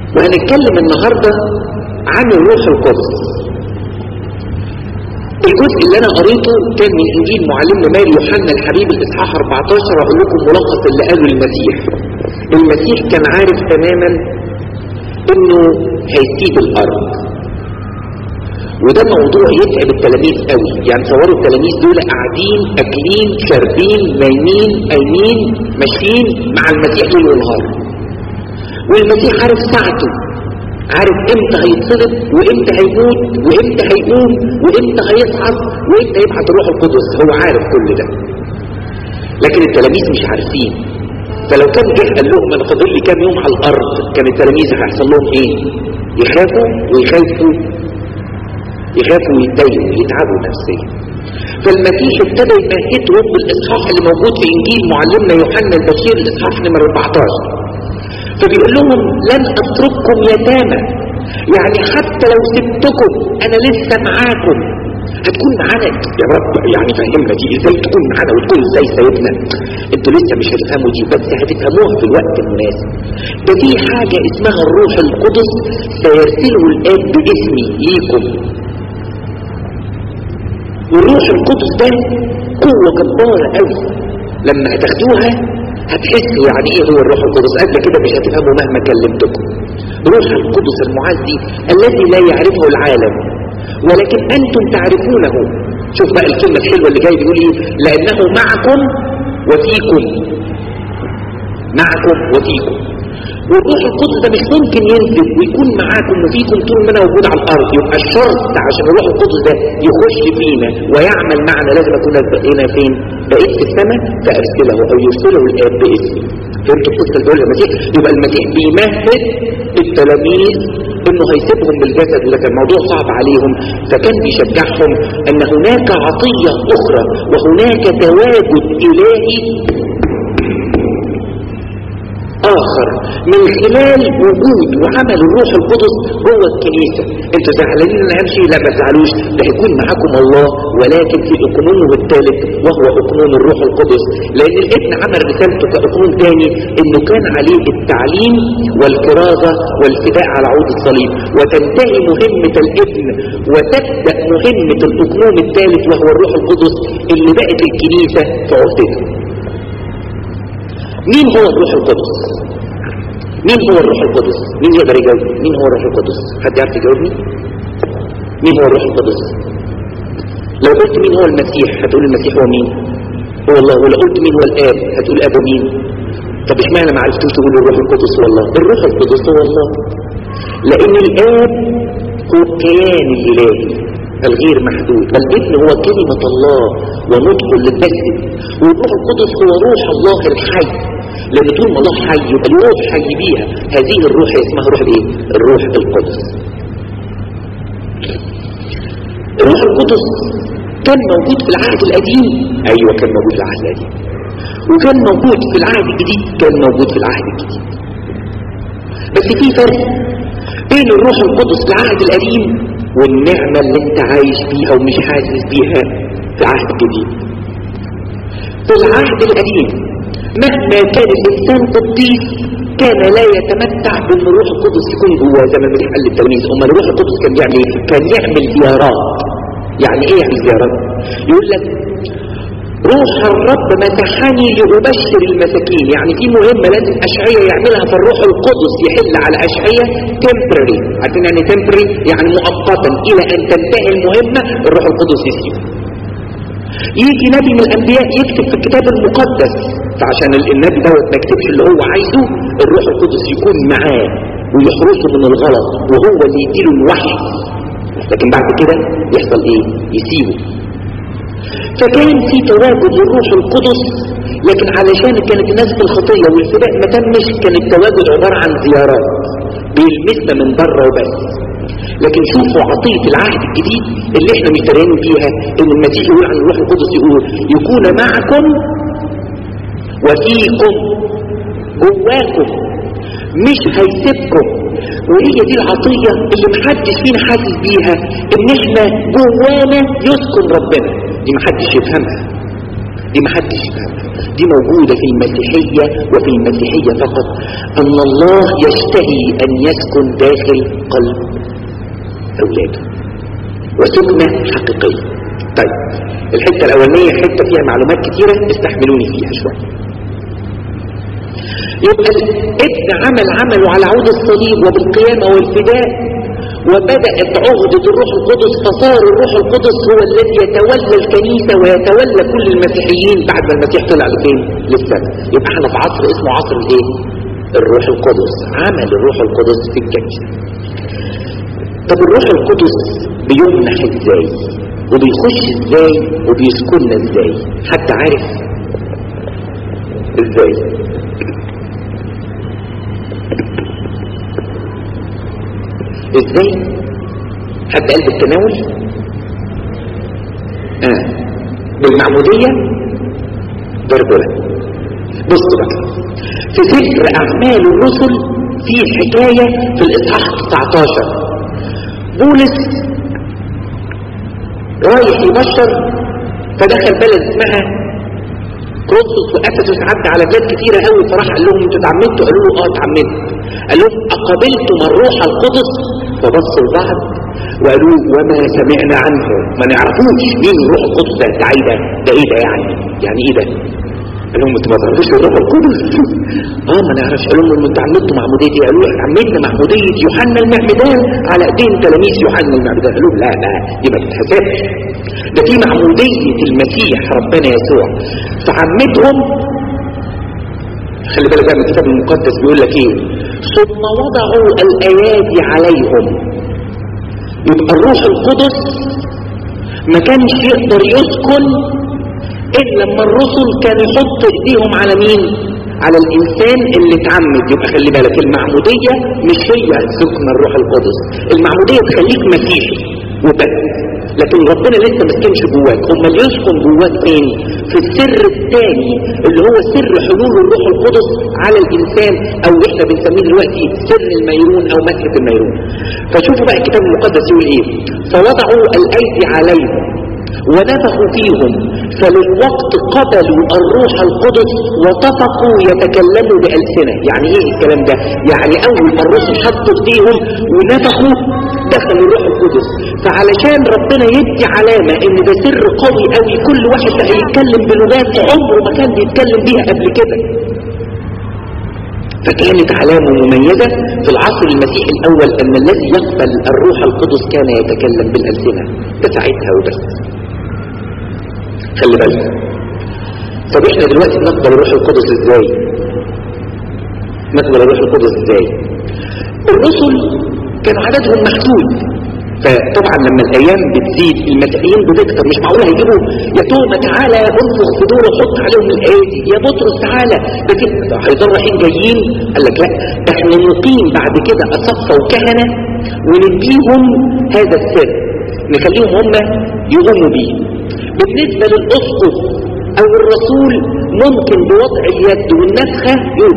وهنتكلم النهاردة عن الروح القدس الجزء اللي انا قريته كان من انجيل معلمنا ماري يوحنا الحبيب الاصحاح 14 اقول لكم ملخص اللي قاله المسيح المسيح كان عارف تماما انه هيسيب الارض وده موضوع يتعب التلاميذ قوي يعني تصوروا التلاميذ دول قاعدين اكلين شاربين نايمين قايمين ماشيين مع المسيح ليل ونهار والمسيح عارف ساعته عارف امتى هيتصلب وامتى هيموت وامتى هيقوم وامتى هيصعد وامتى يبعث الروح القدس هو عارف كل ده لكن التلاميذ مش عارفين فلو كان جه قال لهم انا فاضل لي كام يوم على الارض كان التلاميذ هيحصل لهم ايه يخافوا ويخافوا يخافوا ويتضايقوا ويتعبوا نفسيا فالمسيح ابتدى يمهدهم بالاصحاح اللي موجود في انجيل معلمنا يوحنا البشير الاصحاح نمر 14 فبيقول لهم لن اترككم يتامى يعني حتى لو سبتكم انا لسه معاكم هتكون معانا يا رب يعني فهمنا دي ازاي تكون معانا وتكون ازاي سايبنا انتوا لسه مش هتفهموا دي بس هتفهموها في الوقت المناسب ده في حاجة اسمها الروح القدس سيرسله الاب باسمي ليكم والروح القدس ده قوة جبارة قوي لما هتاخدوها هتحسوا يعني ايه هو الروح القدس قبل كده مش هتفهموا مهما كلمتكم روح القدس المعزي الذي لا يعرفه العالم ولكن انتم تعرفونه شوف بقى الكلمة الحلوة اللي جاي بيقول ايه لانه معكم وفيكم معكم وفيكم والروح القدس ده مش ممكن ينزل ويكون معاكم وفيكم طول ما انا موجود على الارض يبقى الشرط عشان الروح القدس ده يخش فينا ويعمل معنا لازم اكون هنا فين بقيت في السماء فارسله او يرسله الاب باسمي فهمتوا القصه اللي بيقولها المسيح يبقى المسيح بيمهد التلاميذ انه هيسيبهم بالجسد وده كان موضوع صعب عليهم فكان بيشجعهم ان هناك عطيه اخرى وهناك تواجد الهي آخر من خلال وجود وعمل الروح القدس جوه الكنيسة انتوا زعلانين ان امشي لا ما تزعلوش ده هيكون معاكم الله ولكن في اقنونه الثالث وهو اقنون الروح القدس لان الابن عمل رسالته كاقنون تاني انه كان عليه التعليم والكرازة والفداء على عود الصليب وتنتهي مهمة الابن وتبدأ مهمة الاقنون الثالث وهو الروح القدس اللي بقت الكنيسة في عهدته مين هو الروح القدس مين هو الروح القدس مين يقدر يجاوب مين هو الروح القدس حد يعرف يجاوبني مين هو الروح القدس لو قلت مين هو المسيح هتقول المسيح هو مين هو الله ولو قلت مين هو الاب هتقول ابو مين طب اشمعنى ما عرفتوش تقول الروح القدس هو الله الروح القدس هو الله لان الاب هو الكيان الالهي الغير محدود الابن هو كلمة الله ونطق للجسد والروح القدس هو روح الله الحي لان طول ما الله حي يبقى الروح حي بيها هذه الروح اسمها روح الايه الروح القدس الروح القدس كان موجود في العهد القديم ايوه كان موجود في العهد القديم وكان موجود في العهد الجديد كان موجود في العهد الجديد بس في فرق بين الروح القدس في العهد القديم والنعمة اللي انت عايش بيها ومش حاسس بيها في العهد الجديد في العهد القديم مهما كان الانسان قديس كان لا يتمتع بان الروح القدس يكون جواه زي ما بنحكي للتلاميذ اما الروح القدس كان بيعمل ايه؟ كان يعمل زيارات يعني ايه يعمل زيارات؟ يقول لك روح الرب مسحني لأبشر المساكين يعني في مهمة لازم أشعية يعملها فالروح القدس يحل على أشعية temporary عارفين يعني temporary يعني مؤقتا إلى أن تنتهي المهمة الروح القدس يسيبه يجي نبي من الأنبياء يكتب في الكتاب المقدس فعشان النبي دوت ما يكتبش اللي هو عايزه الروح القدس يكون معاه ويحرسه من الغلط وهو اللي يديله الوحي لكن بعد كده يحصل ايه يسيبه فكان في تواجد للروح القدس لكن علشان كانت الناس في الخطية والفداء ما تمش كان التواجد عبارة عن زيارات بيلمسنا من بره وبس لكن شوفوا عطية العهد الجديد اللي احنا مترين بيها ان المسيح يقول عن الروح القدس يقول يكون معكم وفيكم جواكم مش هيسيبكم وهي دي العطية اللي محدش فينا حاسس بيها ان احنا جوانا يسكن ربنا دي محدش يفهمها دي محدش يفهمها دي موجودة في المسيحية وفي المسيحية فقط أن الله يشتهي أن يسكن داخل قلب أولاده وسكنة حقيقية طيب الحتة الأولانية حتة فيها معلومات كتيرة استحملوني فيها شوية يبقى الابن عمل عمله على عود الصليب وبالقيامة والفداء وبدأت عهدة الروح القدس فصار الروح القدس هو الذي يتولى الكنيسة ويتولى كل المسيحيين بعد ما المسيح طلع لفين للسماء يبقى احنا في عصر اسمه عصر الايه الروح القدس عمل الروح القدس في الكنيسة طب الروح القدس بيمنح ازاي وبيخش ازاي وبيسكننا ازاي حتى عارف ازاي ازاي حتى قلب التناول اه بالمعمودية برضو لا بصوا بقى في سفر اعمال الرسل في حكاية في الاصحاح 19 بولس رايح يبشر فدخل بلد اسمها كروسوس وافسس عدى على بلاد كتيرة قوي فراح قال لهم انتوا اتعمدتوا قالوا له اه اتعمدت قال لهم اقبلتم الروح القدس فبصوا لبعض وقالوا وما سمعنا عنه ما نعرفوش مين الروح القدس ده ده ايه ده ده ايه ده يعني يعني ايه ده قال لهم انتوا ما تعرفوش الروح القدس اه ما نعرفش قالوا لهم انتوا عملتوا معموديه ايه قالوا احنا عملنا معموديه يوحنا المعمدان على ايدين تلاميذ يوحنا المعمدان قالوا لا لا دي ما تتحسبش ده في معموديه المسيح ربنا يسوع فعمتهم خلي بالك بقى من الكتاب المقدس بيقول لك ايه ثم وضعوا الايادي عليهم يبقى الروح القدس ما كانش يقدر يسكن الا لما الرسل كانوا يحطوا ايديهم على مين على الانسان اللي اتعمد يبقى خلي بالك المعمودية مش هي سكن الروح القدس المعمودية تخليك مسيحي وبس لكن ربنا لسه ما سكنش جواك امال يسكن جواك فين في السر الثاني اللي هو سر حلول الروح القدس على الانسان او احنا بنسميه دلوقتي سر الميرون او مسكة الميرون فشوفوا بقى الكتاب المقدس يقول ايه فوضعوا الايدي عليهم ونفخوا فيهم فللوقت قبلوا الروح القدس وطفقوا يتكلموا بألسنة يعني ايه الكلام ده يعني اول ما الرسل حطوا ايديهم ونفخوا دخل الروح القدس فعلشان ربنا يدي علامة ان ده سر قوي قوي كل واحد بقى يتكلم بلغات عمره ما كان بيتكلم بيها قبل كده فكانت علامة مميزة في العصر المسيحي الأول أن الذي يقبل الروح القدس كان يتكلم بالألسنة ده ساعتها وبس خلي بالك طب احنا دلوقتي نقبل الروح القدس ازاي نقبل الروح القدس ازاي الرسل كانوا عددهم محدود فطبعا لما الايام بتزيد المسيحيين بتكتر مش معقول هيجيبوا يا توما تعالى انفخ في دول وحط عليهم الايادي يا بطرس تعالى هيضل رايحين جايين قال لك لا احنا نقيم بعد كده اصفى وكهنه ونديهم هذا السر نخليهم هم يقوموا بيه بالنسبة للأسقف أو الرسول ممكن بوضع اليد والنفخة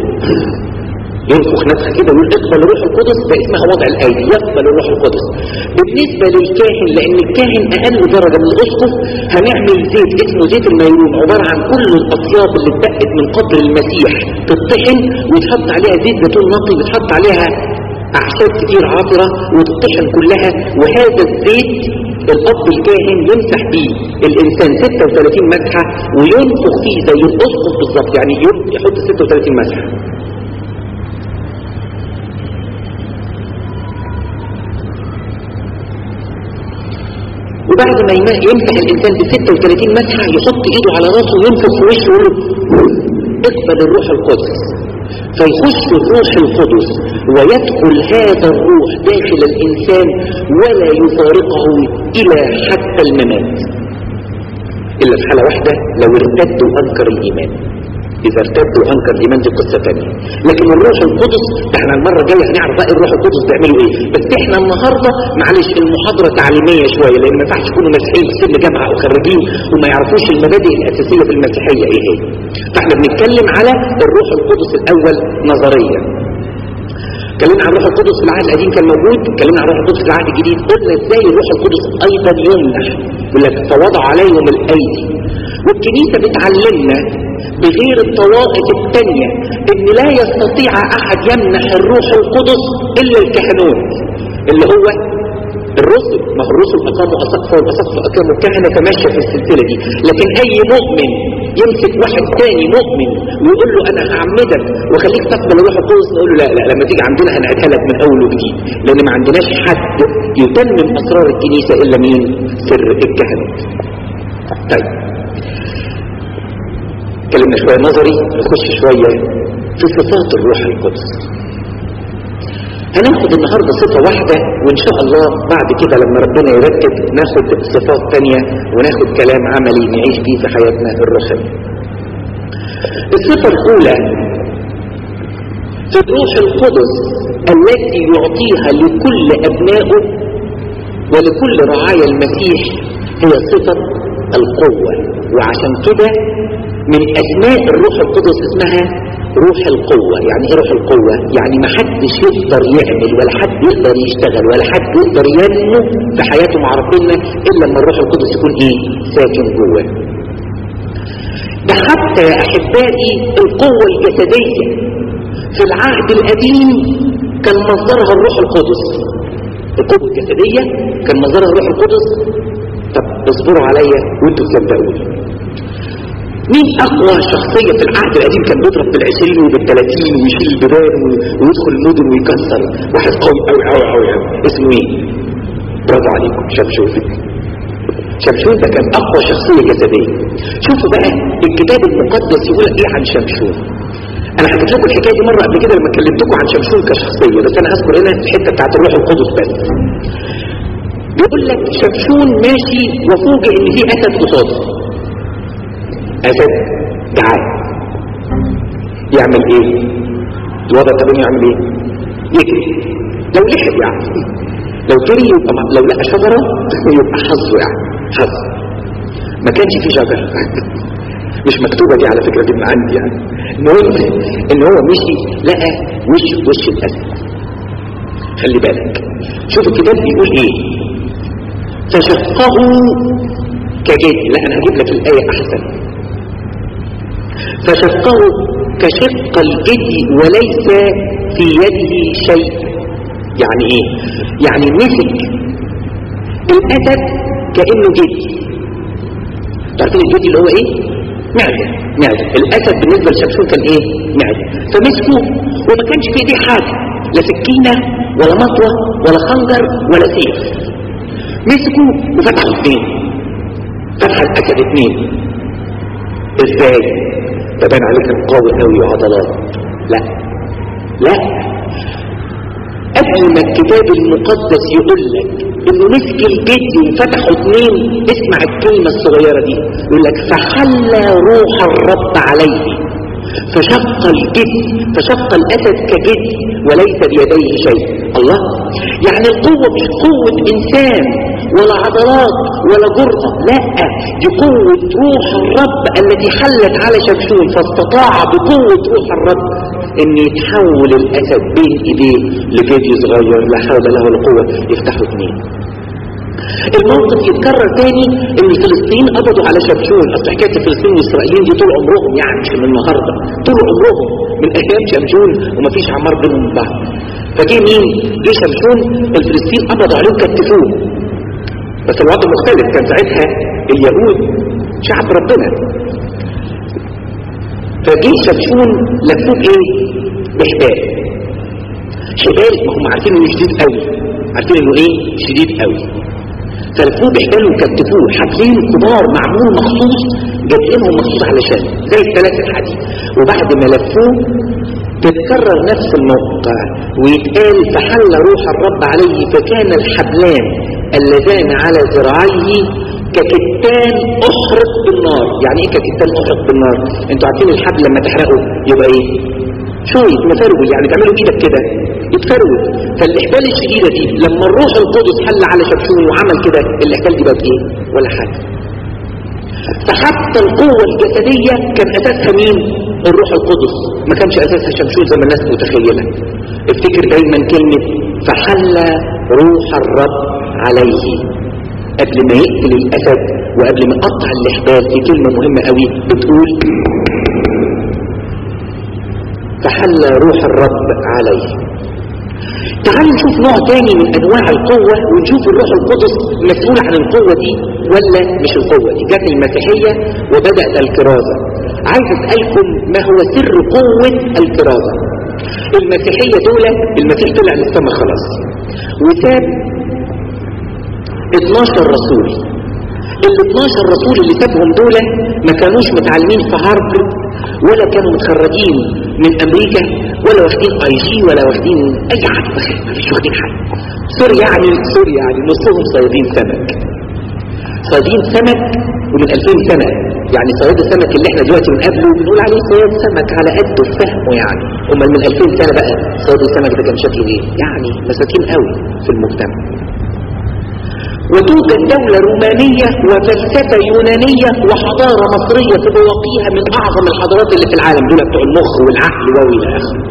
ينفخ نفخة كده ويقول اقبل الروح القدس ده اسمها وضع الأيدي يقبل الروح القدس بالنسبة للكاهن لأن الكاهن أقل درجة من الأسقف هنعمل زيت اسمه زيت الميرون عبارة عن كل الأطياب اللي اتبقت من قبر المسيح تطحن ويتحط عليها زيت زيتون نقي ويتحط عليها أعشاب كتير عاطرة وتطحن كلها وهذا الزيت الأب الكاهن يمسح بيه الإنسان 36 مسحة وينفخ فيه زي الأسقف بالظبط يعني يحط 36 مسحة وبعد ما يمسح الإنسان ب 36 مسحة يحط إيده على راسه وينفخ في وشه ويقول له اقبل الروح القدس فيخش الروح القدس ويدخل هذا الروح داخل الإنسان ولا يفارقه إلى حتى الممات إلا في حالة واحدة لو ارتد وأنكر الإيمان إذا ارتد وأنكر الإيمان دي قصة ثانية لكن الروح القدس احنا المرة الجاية هنعرف بقى الروح القدس بيعملوا إيه بس احنا النهاردة معلش المحاضرة تعليمية شوية لأن ما ينفعش يكونوا مسيحيين في سن جامعة أو خريجين وما يعرفوش المبادئ الأساسية في المسيحية إيه هي فاحنا بنتكلم على الروح القدس الأول نظريا اتكلمنا عن روح القدس في العهد القديم كان موجود اتكلمنا عن روح القدس في العهد الجديد قلنا ازاي الروح القدس ايضا يمنح يقول لك فوضع عليهم الايدي والكنيسه بتعلمنا بغير الطوائف الثانيه ان لا يستطيع احد يمنح الروح القدس الا الكهنوت اللي هو الرسل ما هو الرسل اقاموا اسقف والاسقف اقاموا كهنه تمشى في السلسله دي لكن اي مؤمن يمسك واحد تاني مؤمن ويقول له انا هعمدك وخليك تقبل الروح القدس نقول له لا لا لما تيجي عندنا هنعيدها لك من اول وجديد لان ما عندناش حد يتمم اسرار الكنيسه الا مين سر الكهنه طيب اتكلمنا شويه نظري نخش شويه في صفات الروح القدس هناخد النهاردة صفة واحدة وان شاء الله بعد كده لما ربنا يرتب ناخد صفات تانية وناخد كلام عملي نعيش بيه في حياتنا الروحية الصفة الاولى الروح القدس التي يعطيها لكل ابنائه ولكل رعايا المسيح هي صفة القوة وعشان كده من اسماء الروح القدس اسمها روح القوة يعني ايه روح القوة يعني ما حدش يقدر يعمل ولا حد يقدر يشتغل ولا حد يقدر ينمو في حياته مع ربنا الا لما الروح القدس يكون ايه ساكن جواه ده حتى يا احبائي القوة الجسدية في العهد القديم كان مصدرها الروح القدس القوة الجسدية كان مصدرها الروح القدس طب اصبروا عليا وانتوا تصدقوني مين اقوى شخصية في العهد القديم كان بيضرب بالعشرين وبالثلاثين ويشيل البيبان ويدخل المدن ويكسر واحد قوي قوي قوي قوي اسمه ايه برافو عليكم شمشون شمشون ده كان اقوى شخصية جسدية شوفوا بقى الكتاب المقدس يقول ايه عن شمشون انا حكيت لكم الحكايه دي مره قبل كده لما كلمتكم عن شمشون كشخصيه بس انا هذكر هنا الحته بتاعت الروح القدس بس بيقول لك شمشون ماشي وفوجئ ان في اسد قصاده اسد جعان يعمل ايه الوضع الطبيعي يعمل ايه يجري لو لحق يعني لو جري يبقى لو لقى شجره يبقى حظه يعني حظ ما كانش في شجره مش مكتوبه دي على فكره دي من عندي يعني المهم ان هو مشي لقى وش وش الاسد خلي بالك شوف الكتاب بيقول ايه فشقه كجد لا انا هجيب لك الايه احسن فشقه كشق الجدي وليس في يده شيء يعني ايه يعني مسك الاسد كانه جدي تعرفين الجدي اللي هو ايه معدة معدة الاسد بالنسبة لشمشون كان ايه معدة فمسكه وما كانش في ايديه حاجة لا سكينة ولا مطوة ولا خنجر ولا سيف مسكوا وفتحوا اثنين فتح الاسد اثنين ازاي تبان عليك قوي قوي وعضلات لا لا قبل ما الكتاب المقدس يقول لك انه مسك الجد وفتحوا اثنين اسمع الكلمة الصغيرة دي يقول لك فحل روح الرب عليه فشق الجد فشق الاسد كجد وليس بيديه شيء الله يعني القوة مش قوة انسان ولا عضلات ولا جرأة لا دي قوة روح الرب التي حلت على شمشون فاستطاع بقوة روح الرب ان يتحول الاسد بين ايديه لجدي صغير لا حول له ولا قوة يفتحوا اثنين الموقف يتكرر تاني ان الفلسطينيين قبضوا على شمشون اصل حكايه الفلسطينيين والاسرائيليين دي طول عمرهم يعني مش من النهارده طول عمرهم من ايام شمشون ومفيش عمار بينهم بعض فجه مين؟ جه شمشون الفلسطينيين قبضوا عليه وكتفوه بس الوضع مختلف كان ساعتها اليهود شعب ربنا فجه شمشون لفوه بايه؟ بحبال حبال ما هم عارفين انه شديد قوي عارفين انه ايه؟ شديد قوي فلفوه بحبال وكتفوه حبلين كبار معمول مخصوص جايبينهم مخصوص علشان زي الثلاثة الحديد وبعد ما لفوه تتكرر نفس النقطة ويتقال فحل روح الرب عليه فكان الحبلان اللذان على ذراعيه ككتان احرق بالنار يعني ايه ككتان احرق بالنار انتوا عارفين الحبل لما تحرقه يبقى ايه شوية مفرول يعني تعملوا بايدك كده يتفرول فالاحبال الشديدة دي لما الروح القدس حل على شمشون وعمل كده الاحبال دي بقت ايه ولا حاجة فحتى القوة الجسدية كان اساسها مين الروح القدس ما كانش اساسها شمشون زي ما الناس متخيله افتكر دايما كلمه فحل روح الرب عليه قبل ما يقتل الاسد وقبل ما يقطع الاحداث دي كلمه مهمه قوي بتقول فحل روح الرب عليه تعالوا نشوف نوع تاني من انواع القوة ونشوف الروح القدس مسؤول عن القوة دي ولا مش القوة دي جت المسيحية وبدأت الكرازة عايز اسألكم ما هو سر قوة الكرازة المسيحية دول المسيح طلع للسما خلاص وساب 12 رسول ال 12 رسول اللي سابهم دول ما كانوش متعلمين في هارفرد ولا كانوا متخرجين من امريكا ولا واخدين اي جي ولا واخدين اي حاجه مش واخدين حاجه سوري يعني سوري يعني نصهم صيادين سمك صيادين سمك ومن 2000 سنه يعني صياد السمك اللي احنا دلوقتي بنقابله بنقول عليه صياد سمك على قده فهمه يعني امال من 2000 سنه بقى صياد السمك ده كان شكله ايه يعني مساكين قوي في المجتمع وتوجد دولة رومانية وفلسفة يونانية وحضارة مصرية في بواقيها من أعظم الحضارات اللي في العالم دول بتوع المخ والعقل وإلى آخره.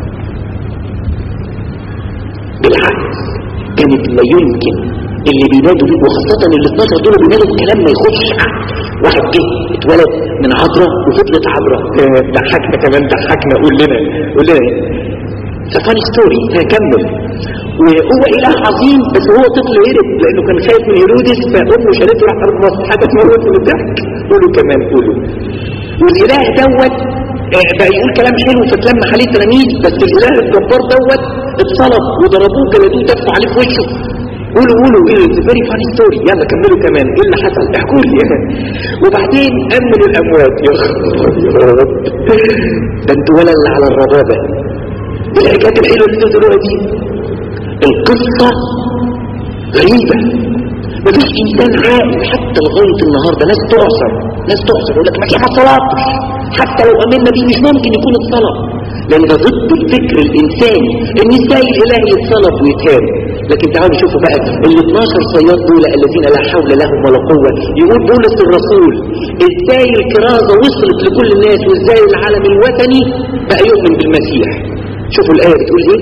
بالعكس كانت لا يمكن اللي بينادوا بيه وخاصة ال 12 دول بينادوا بكلام ما يخش عقل واحد جه اتولد من عذراء وفضلت عذراء ضحكنا كمان ضحكنا قول لنا قول لنا فاني ستوري هكمل وهو اله عظيم بس هو طفل هرب لانه كان خايف من هيرودس فامه شالته راح تربص حاجه تموت من الضحك قولوا كمان قولوا والاله دوت بقى يقول كلام حلو فتلم عليه تلاميذ بس الاله الجبار دوت اتصلب وضربوه جلدوه دفعوا عليه في وشه قولوا قولوا ايه فيري فاني ستوري يلا كملوا كمان ايه اللي حصل احكوا لي وبعدين امن الاموات يا رب ده انتوا ولا اللي على الربابه الحكايات الحلوه اللي انتوا بتقولوها دي القصة غريبة مفيش انسان عاقل حتى لغاية النهاردة ناس تعصر ناس تعصر يقول لك ما ما صلاتش حتى لو امنا بيه مش ممكن يكون اتصلب لان ده ضد الفكر الانساني ان ازاي الاله يتصلب ويتهان لكن تعالوا شوفوا بقى ال 12 صياد دول الذين لا حول لهم ولا قوه يقول بولس الرسول ازاي الكرازه وصلت لكل الناس وازاي العالم الوثني بقى يؤمن بالمسيح شوفوا الايه بتقول ايه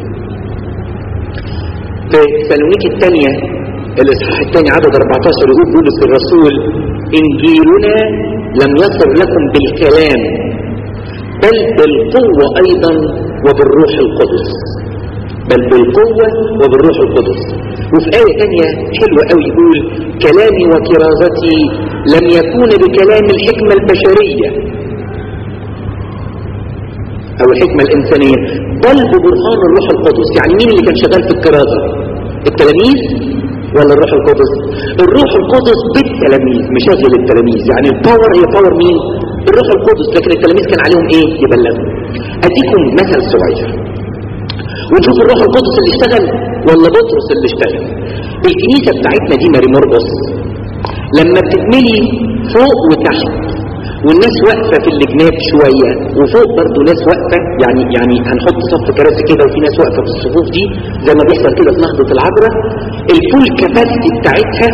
في سالونيك الثانية الإصحاح الثاني عدد 14 يقول بولس الرسول إنجيلنا لم يصل لكم بالكلام بل بالقوة أيضا وبالروح القدس بل بالقوة وبالروح القدس وفي آية ثانية حلوة قوي يقول كلامي وكرازتي لم يكون بكلام الحكمة البشرية أو الحكمة الإنسانية بل ببرهان الروح القدس يعني مين اللي كان شغال في الكرازة التلاميذ ولا الروح القدس الروح القدس بالتلاميذ مشغل التلاميذ يعني الباور هي باور مين الروح القدس لكن التلاميذ كان عليهم ايه يبلغوا اديكم مثل صغير ونشوف الروح القدس اللي اشتغل ولا بطرس اللي اشتغل الكنيسة بتاعتنا دي ماري مرقص لما بتتملي فوق وتحت والناس واقفة في الجناب شوية وفوق برضو ناس واقفة يعني يعني هنحط صف كراسي كده وفي ناس واقفة في الصفوف دي زي ما بيحصل كده في نهضة العذراء الفول كاباسيتي بتاعتها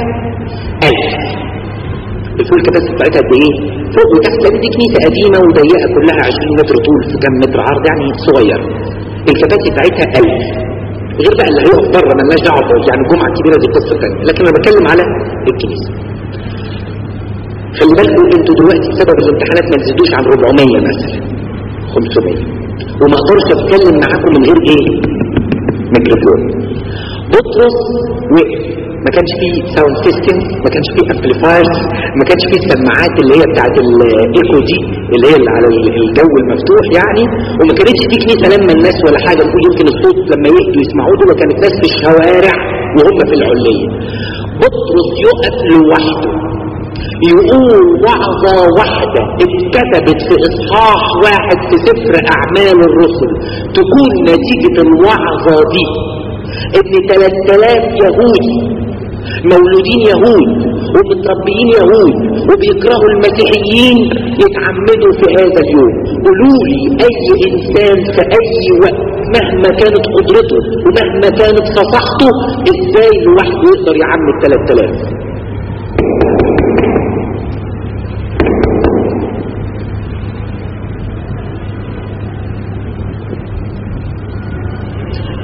1000 الفول كاباسيتي بتاعتها قد ايه؟ فوق وتحت لان دي كنيسة قديمة وضيقة كلها 20 متر طول في كام متر عرض يعني صغير الكباسيتي بتاعتها 1000 غير بقى اللي هيقف بره مالناش دعوه يعني الجمعه الكبيره دي قصه ثانيه لكن انا بتكلم على الكنيسه خلي بالكم انتوا دلوقتي بسبب الامتحانات ما تزيدوش عن 400 مثلا 500 وما اقدرش اتكلم معاكم من غير ايه ميكروفون بطرس وقف ما كانش فيه ساوند سيستم ما كانش فيه امبليفايرز ما كانش فيه السماعات اللي هي بتاعت الايكو دي اللي هي اللي على الجو المفتوح يعني وما كانتش دي كنيسه لما الناس ولا حاجه نقول يمكن الصوت لما يهدوا يسمعوه دول كانت ناس في الشوارع وهم في العليه بطرس يقف لوحده يقول وعظة واحدة اتكتبت في إصحاح واحد في سفر أعمال الرسل تكون نتيجة الوعظة دي إن 3000 يهودي مولودين يهود ومتربيين يهود وبيكرهوا المسيحيين يتعمدوا في هذا اليوم قولوا لي أي إنسان في أي وقت مهما كانت قدرته ومهما كانت فصاحته إزاي لوحده يقدر يعمد 3000 3000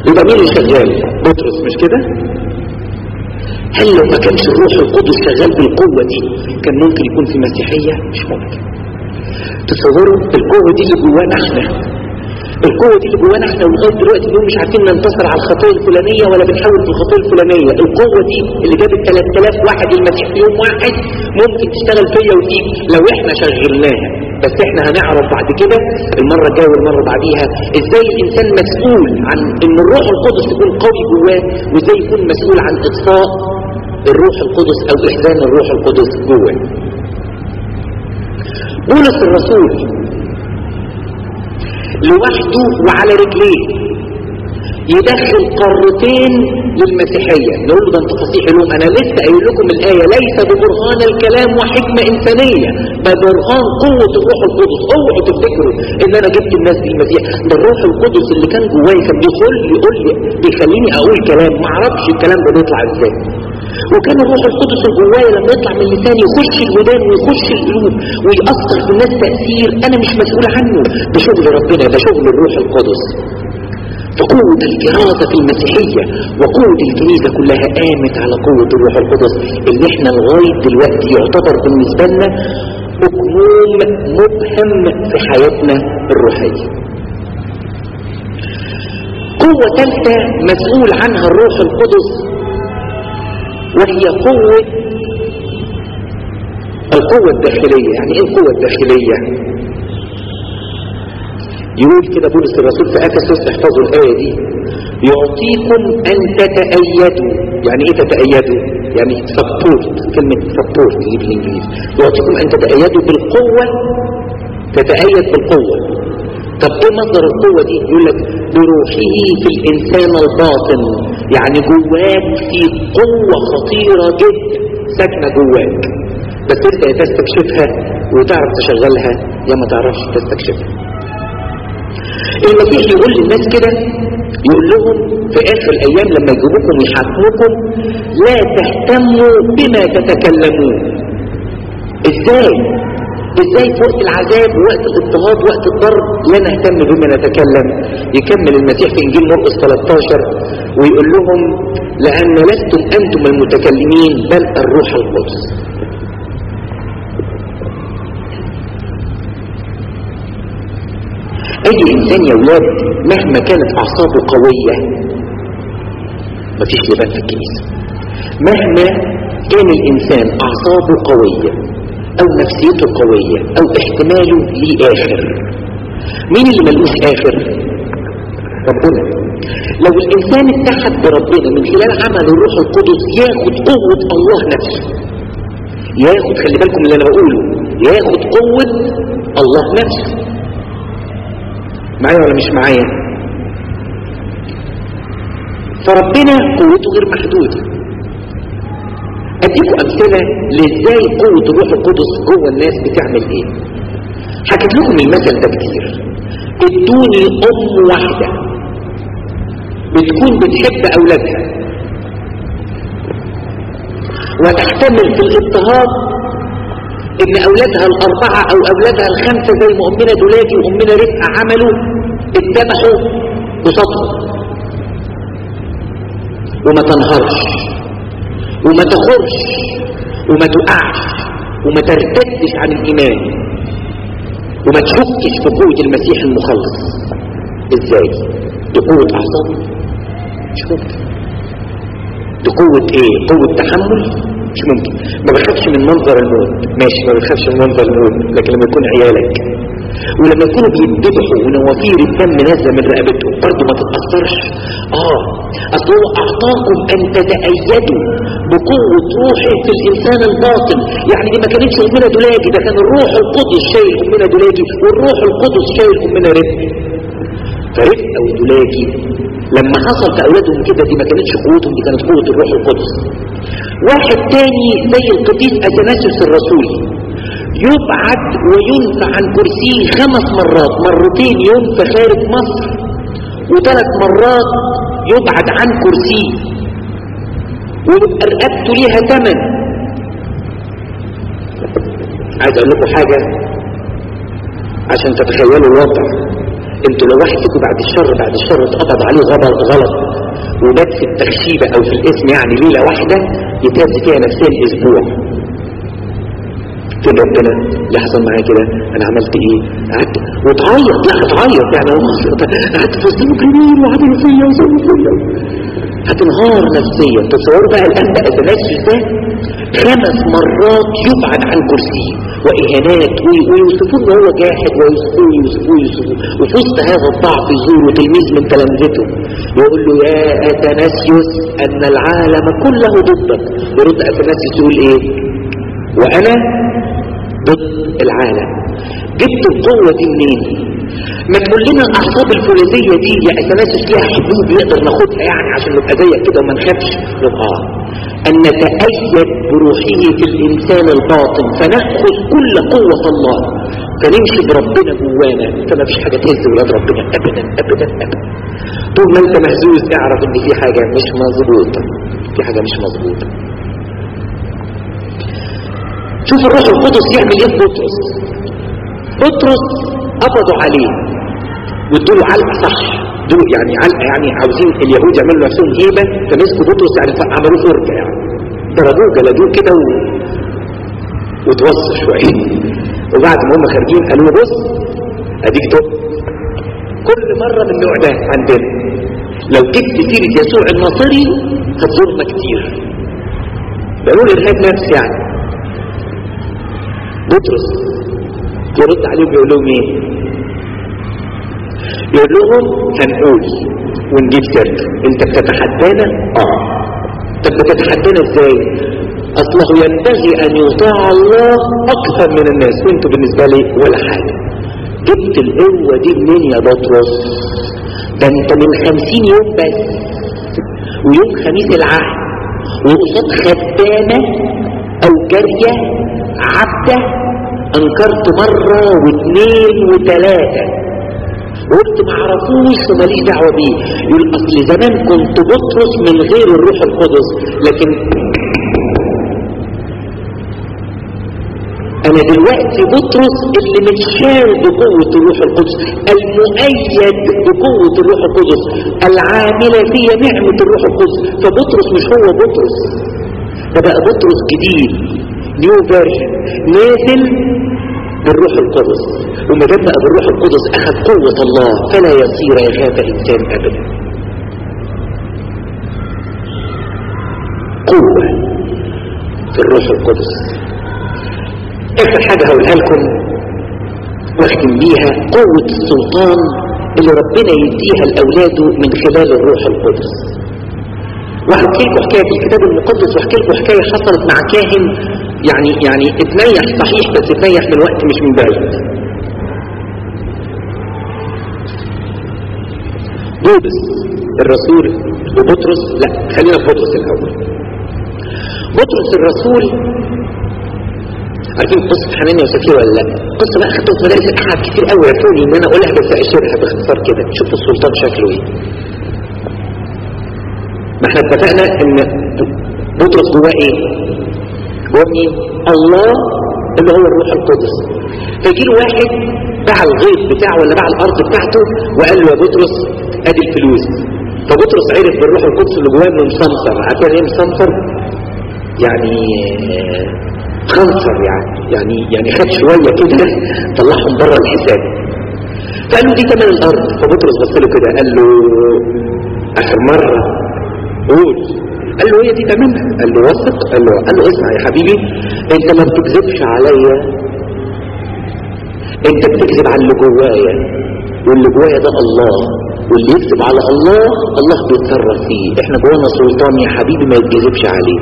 يبقى مين اللي شغال بطرس مش كده هل لو ما كانش الروح القدس شغال بالقوة دي كان ممكن يكون في مسيحية مش ممكن تصوروا القوة دي اللي جوانا احنا القوة دي اللي جوانا احنا ولغاية دلوقتي بنقول مش عارفين ننتصر على الخطايا الفلانية ولا بنحاول في الخطايا الفلانية القوة دي اللي جابت 3000 واحد المسيح في يوم واحد ممكن تشتغل فيا وفيك لو احنا شغلناها بس احنا هنعرف بعد كده المرة الجاية والمرة بعديها ازاي الانسان مسؤول عن ان الروح القدس يكون قوي جواه وازاي يكون مسؤول عن اطفاء الروح القدس او احزان الروح القدس جواه بولس الرسول لوحده وعلى رجليه يدخل قارتين للمسيحية نقول له ده انت فصيح علوم انا لسه قايل لكم الآية ليس ببرهان الكلام وحكمة إنسانية ببرهان قوة الروح القدس اوعوا تفتكروا ان انا جبت الناس دي المسيح ده الروح القدس اللي كان جوايا كان بيقول لي يقول لي بيخليني اقول كلام ما اعرفش الكلام ده بيطلع ازاي وكان الروح القدس اللي جوايا لما يطلع من لساني يخش الودان ويخش القلوب ويأثر في الناس تأثير انا مش مسؤول عنه ده شغل ربنا ده شغل الروح القدس فقوة الكرازة في المسيحية وقوة الكنيسة كلها قامت على قوة الروح القدس اللي احنا لغاية دلوقتي يعتبر بالنسبة لنا أكموم مبهم في حياتنا الروحية قوة ثالثة مسؤول عنها الروح القدس وهي قوة القوة الداخلية يعني ايه القوة الداخلية يقول كده بولس الرسول في افسس احفظوا الايه دي يعطيكم ان تتأيدوا يعني ايه تتأيدوا يعني سبورت كلمة سبورت اللي بالانجليزي يعطيكم ان تتأيدوا بالقوة تتأيد بالقوة طب ايه مصدر القوة دي يقول لك بروحه في الانسان الباطن يعني جواك في قوة خطيرة جدا ساكنة جواك بس انت يا تستكشفها وتعرف تشغلها يا ما تعرفش تستكشفها المسيح يقول للناس كده يقول لهم في اخر الايام لما يجيبوكم ويحاكموكم لا تهتموا بما تتكلمون ازاي ازاي في وقت العذاب ووقت الاضطهاد وقت الضرب لا نهتم بما نتكلم يكمل المسيح في انجيل مرقس 13 ويقول لهم لان لستم انتم المتكلمين بل الروح القدس اي انسان يا ولاد مهما كانت اعصابه قوية مفيش لبان في الكنيسة مهما كان الانسان اعصابه قوية او نفسيته قوية او احتماله ليه اخر مين اللي ملوش اخر ربنا لو الانسان اتحد بربنا من خلال عمل الروح القدس ياخد قوة الله نفسه ياخد خلي بالكم اللي انا بقوله ياخد قوة الله نفسه معايا ولا مش معايا فربنا قوته غير محدودة اديكم امثلة لازاي قوة الروح القدس جوه الناس بتعمل ايه حكيت لكم المثل ده كتير ادوني ام واحدة بتكون بتحب اولادها وتحتمل في الاضطهاد ان اولادها الاربعة او اولادها الخمسة زي ما امنا دولاجي وامنا رفقة عملوا اتبعوا قصادهم وما تنهارش وما تخرش وما تقعش وما ترتدش عن الايمان وما تشكش في قوة المسيح المخلص ازاي دي قوة اعصاب مش ممكن دي قوة ايه قوة تحمل مش ممكن ما بخافش من منظر الموت ماشي ما بخافش من منظر الموت لكن لما يكون عيالك ولما يكونوا بيذبحوا ونوافير الدم نازله من رقبتهم برضه ما تتاثرش اه اصل هو اعطاكم ان تتايدوا بقوه روحه في الانسان الباطن يعني دي ما كانتش امنا دولاجي ده كان الروح القدس شايل امنا دولاجي والروح القدس شايل امنا رفق فرفق او دولاجي لما حصل في اولادهم كده دي ما كانتش قوتهم دي كانت قوه الروح القدس واحد تاني زي القديس اثناسيوس الرسولي يبعد وينفى عن كرسيه خمس مرات مرتين ينفى خارج مصر وثلاث مرات يبعد عن كرسيه ويبقى رقبته ليها ثمن عايز اقول لكم حاجة عشان تتخيلوا الوضع انتوا لو واحد فيكم بعد الشر بعد الشر اتقبض عليه غلط غلط وبات في التخشيبة او في الاسم يعني ليلة واحدة يتهز فيها نفسيا اسبوع فين ربنا اللي حصل معايا كده انا عملت ايه قعدت وتعيط لا هتعيط يعني قعدت في وسط المجرمين وعملوا فيا وسووا فيا هتنهار نفسيا تصوروا بقى الان بقى تنسل ده خمس مرات يبعد عن كرسيه واهانات ويوصفوه ان هو جاحد ويوصفوه يوصفوه يوصفوه وفي وسط هذا الضعف يزوره تلميذ من تلامذته يقول له يا اثناسيوس ان العالم كله ضدك يرد اثناسيوس يقول ايه وانا ضد العالم جبت القوة دي منين ما تقول لنا الاعصاب الفولاذية دي يا اثناسيوس ليها حدود نقدر ناخدها يعني عشان نبقى زيك كده وما نخافش اه ان نتأيد بروحه في الانسان الباطن فنأخذ كل قوة الله فنمشي بربنا جوانا فما فيش حاجة تهز ولاد ربنا ابدا ابدا ابدا طول ما انت مهزوز اعرف ان في حاجة مش مظبوطة في حاجة مش مظبوطة شوف الروح القدس يعمل ايه في بطرس بطرس قبضوا عليه وادوا له علقه صح دول يعني علقه يعني عاوزين اليهود يعملوا نفسهم هيبه فمسكوا بطرس يعني عملوه فرجه يعني ضربوه جلدوه كده و... وتوصى شويه وبعد ما هم خارجين قالوا له بص اديك توب كل مره من النوع ده عندنا لو جبت سيره يسوع الناصري هتزورنا كتير بيقولوا ارهاب نفسي يعني بطرس يرد عليهم يقول لهم ايه يقول لهم هنقول ونجيب سيرته انت بتتحدانا اه طب بتتحدانا ازاي اصله ينبغي ان يطاع الله اكثر من الناس وانتوا بالنسبة لي ولا حاجة جبت القوة دي منين يا بطرس ده انت من خمسين يوم بس ويوم خميس العهد وقصاد خدامة او جارية عبدة انكرت مرة واثنين وثلاثة وقلت ما عرفوش وماليش دعوة بيه يقول اصل زمان كنت بطرس من غير الروح القدس لكن انا دلوقتي بطرس اللي متشال بقوة الروح القدس المؤيد بقوة الروح القدس العاملة فيا نعمة الروح القدس فبطرس مش هو بطرس ده بقى بطرس جديد نيو فيرجن نازل بالروح القدس وما دام بقى بالروح القدس اخذ قوة الله فلا يصير يخاف انسان ابدا قوة في الروح القدس اخر حاجة هقولها لكم واختم بيها قوة السلطان اللي ربنا يديها لاولاده من خلال الروح القدس وهحكي لكم حكايه في الكتاب المقدس واحكي لكم حكايه حصلت مع كاهن يعني يعني اتنيح صحيح بس اتنيح من وقت مش من بعيد بولس الرسول وبطرس لا خلينا في بطرس الاول بطرس الرسول عارفين قصة حنانيا وسفيرة ولا لا قصة بقى خدتها في مدارس الأحد كتير قوي عرفوني ان انا اقولها بس اشيرها باختصار كده شوفوا السلطان شكله ايه ما احنا اتفقنا ان بطرس جواه ايه جواه مين الله اللي هو الروح القدس فيجي له واحد باع الغيط بتاعه ولا باع الارض بتاعته وقال له يا بطرس ادي الفلوس فبطرس عرف بالروح القدس اللي جواه انه مسمسر عارفين ايه مسمسر يعني خنصر يعني يعني يعني خد شويه كده طلعهم بره الحساب فقال له دي ثمن الارض فبطرس بص له كده قال له اخر مره قول قال له هي دي تمامها قال له وثق قال له قال له اسمع يا حبيبي انت ما بتكذبش عليا انت بتكذب على اللي جوايا واللي جوايا ده الله واللي يكذب على الله الله بيتصرف فيه احنا جوانا سلطان يا حبيبي ما يتكذبش عليه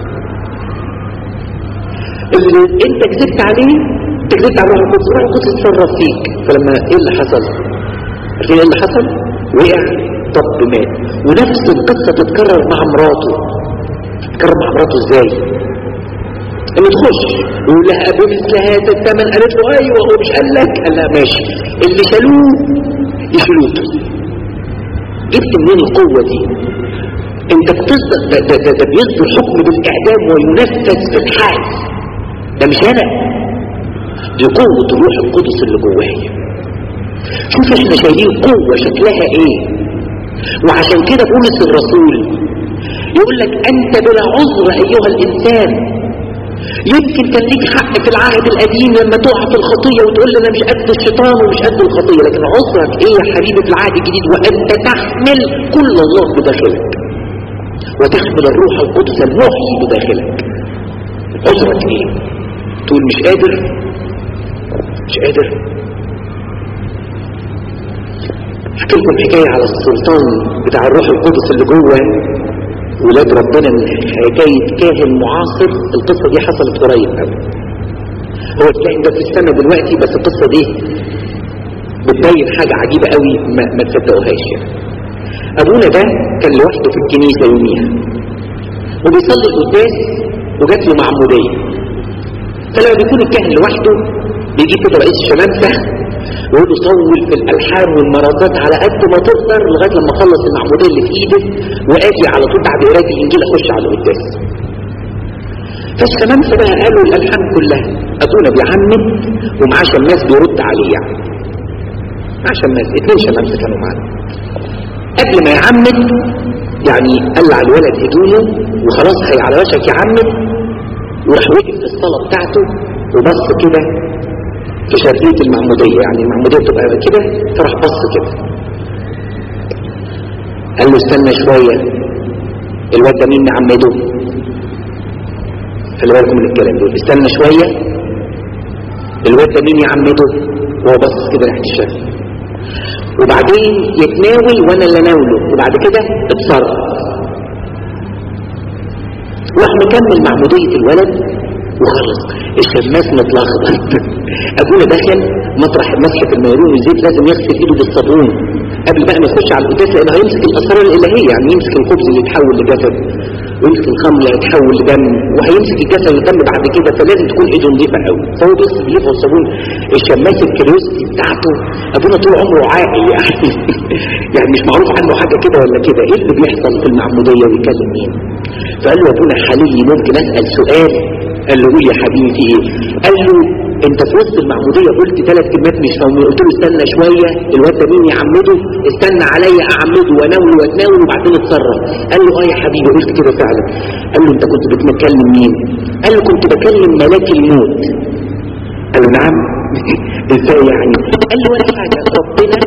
اللي انت كذبت عليه انت كذبت على الروح القدس الروح القدس يتصرف فيك فلما ايه اللي حصل عارفين ايه اللي حصل وقع طب مات ونفس القصة تتكرر مع مراته تتكرر مع مراته ازاي اللي تخش ويقول لها ابو مثل هذا الثمن قالت له ايوه هو مش قال لك قال لها ماشي اللي شالوه يشيلوه جبت منين القوة دي انت بتصدق ده, ده, ده, ده بيصدر حكم بالاعدام وينفذ في الحال ده مش انا دي قوة الروح القدس اللي جوايا شوف احنا شايلين قوة شكلها ايه وعشان كده بولس الرسول يقول لك انت بلا عذر ايها الانسان يمكن كان ليك حق في العهد القديم لما تقع في الخطية وتقول انا مش قد الشيطان ومش قد الخطية لكن عذرك ايه يا حبيبي في العهد الجديد وانت تحمل كل الله بداخلك وتحمل الروح القدس المحيي بداخلك عذرك ايه تقول مش قادر مش قادر احكي لكم حكاية على السلطان بتاع الروح القدس اللي جوه ولاد ربنا من حكاية كاهن معاصر القصة دي حصلت قريب قوي هو الكاهن ده في السنة دلوقتي بس القصة دي بتبين حاجة عجيبة قوي ما, ما تصدقوهاش يعني ابونا ده كان لوحده في الكنيسة يوميها وبيصلي القداس وجات له معمودية فلما بيكون الكاهن لوحده بيجي كده رئيس الشمامسة ويقول له طول في الالحان والمراتات على قد ما تقدر لغايه لما اخلص المعموديه اللي في ايدك واجي على طول بعد قرايه الانجيل اخش على القداس فالشمامسه بقى قالوا الالحان كلها ابونا بيعمد ومعاه شماس بيرد عليه يعني معاه شماس اثنين شمامسه كانوا معانا قبل ما يعمد يعني قلع الولد هدومه وخلاص هي على وشك يعمد وراح وقف في الصلاه بتاعته وبص كده في شرطية المعمودية يعني المعمودية بتبقى كده فراح بص كده قال له استنى شوية الواد ده مين نعمده خلي بالكم من الكلام ده استنى شوية الواد ده مين يعمده وهو بص كده ناحية الشرق وبعدين يتناول وانا اللي اناوله وبعد كده اتصرف راح مكمل معمودية الولد وخلص الشماس متلخبط ابونا دخل مطرح مسحه الميرون والزيت لازم يغسل ايده بالصابون قبل بقى ما يخش على القداس لانه هيمسك الاسرار الالهيه يعني يمسك الخبز اللي يتحول لجسد ويمسك الخمر اللي هيتحول لدم وهيمسك الجسد لدم بعد كده فلازم تكون ايده نظيفه قوي فهو بيغسل بايده والصابون الشماس الكريوستي بتاعته ابونا طول عمره عاقل يعني يعني مش معروف عنه حاجه كده ولا كده ايه اللي بيحصل في المعموديه ويكلم مين فقال له يا ابونا حليلي ممكن اسال سؤال قال له قول يا حبيبي في ايه قال له انت في وسط المعموديه قلت ثلاث كلمات مش فاهمين قلت له استنى شويه الواد ده مين يعمده استنى عليا اعمده واناوله واتناوله وبعدين اتصرف قال له اه يا حبيبي قلت كده فعلا قال له انت كنت بتكلم مين قال له كنت بكلم ملاك الموت قال له نعم ازاي يعني قال له ولا حاجه ربنا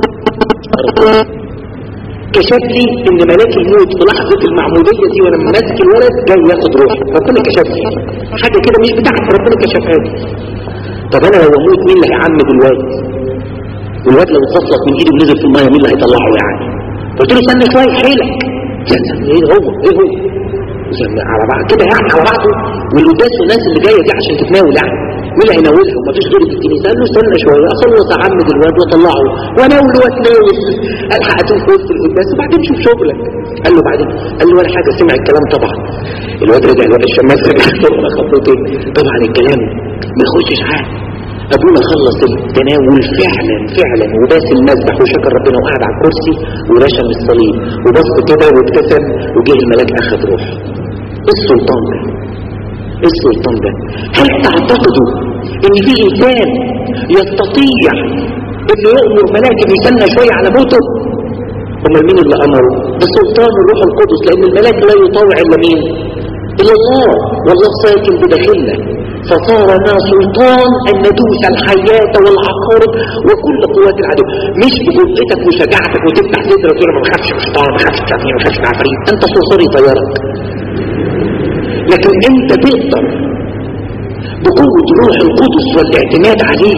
كشف لي ان ملاك الموت في لحظة المعمودية دي وانا ماسك الولد جاي ياخد روحي ربنا كشف لي حاجة كده مش بتاعتي ربنا كشفها لي طب انا لو اموت مين اللي هيعمد الواد والواد لو اتفصلت من ايده ونزل في الميه مين اللي هيطلعه يعني قلت له استنى شويه حيلك ايه هو ايه هو على بعض كده يعني على بعضه والقداس والناس اللي جايه دي عشان تتناول يعني مين اللي هيناولها ومفيش غير في الكنيسه قال له استنى شويه اخلص اعمد الواد واطلعه واناوله واتناول الحق اتوه وسط القداس وبعدين شوف شغلك قال له بعدين قال له ولا حاجه سمع الكلام طبعا الواد رجع الواد الشماس رجع فرقه خطوتين طبعا الكلام ما يخشش عاد ابونا خلص التناول فعلا فعلا وباس المذبح وشكر ربنا وقعد على الكرسي ورشم الصليب وبص كده وابتسم وجه الملاك اخذ روح ايه السلطان ده ايه السلطان ده هل تعتقدوا ان في انسان يستطيع انه يؤمر ملاك انه يستنى شويه على موته امال مين اللي امره ده سلطان الروح القدس لان الملاك لا يطاوع الا مين الا الله والله ساكن بداخلنا فصار لنا سلطان ان ندوس الحياة والعقارب وكل قوات العدو مش بجرأتك وشجاعتك وتفتح صدرك وتقول ما بخافش من الشيطان ما بخافش من التعفين ما بخافش من العفاريت انت صرصري طيارك لكن انت تقدر بقوة روح القدس والاعتماد عليه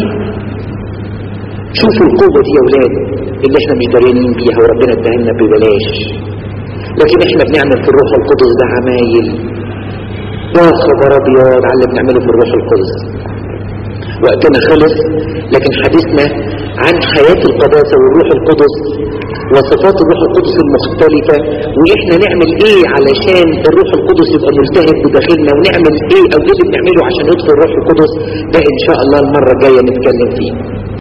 شوفوا القوة دي يا ولاد اللي احنا مش داريين بيها وربنا اداها ببلاش لكن احنا بنعمل في الروح القدس ده عمايل يا خبر ابيض على اللي بنعمله في الروح القدس وقتنا خلص لكن حديثنا عن حياة القداسة والروح القدس وصفات الروح القدس المختلفة واحنا نعمل ايه علشان الروح القدس يبقى ملتهب بداخلنا ونعمل ايه او ايه اللي بنعمله عشان يدخل الروح القدس ده ان شاء الله المرة الجاية نتكلم فيه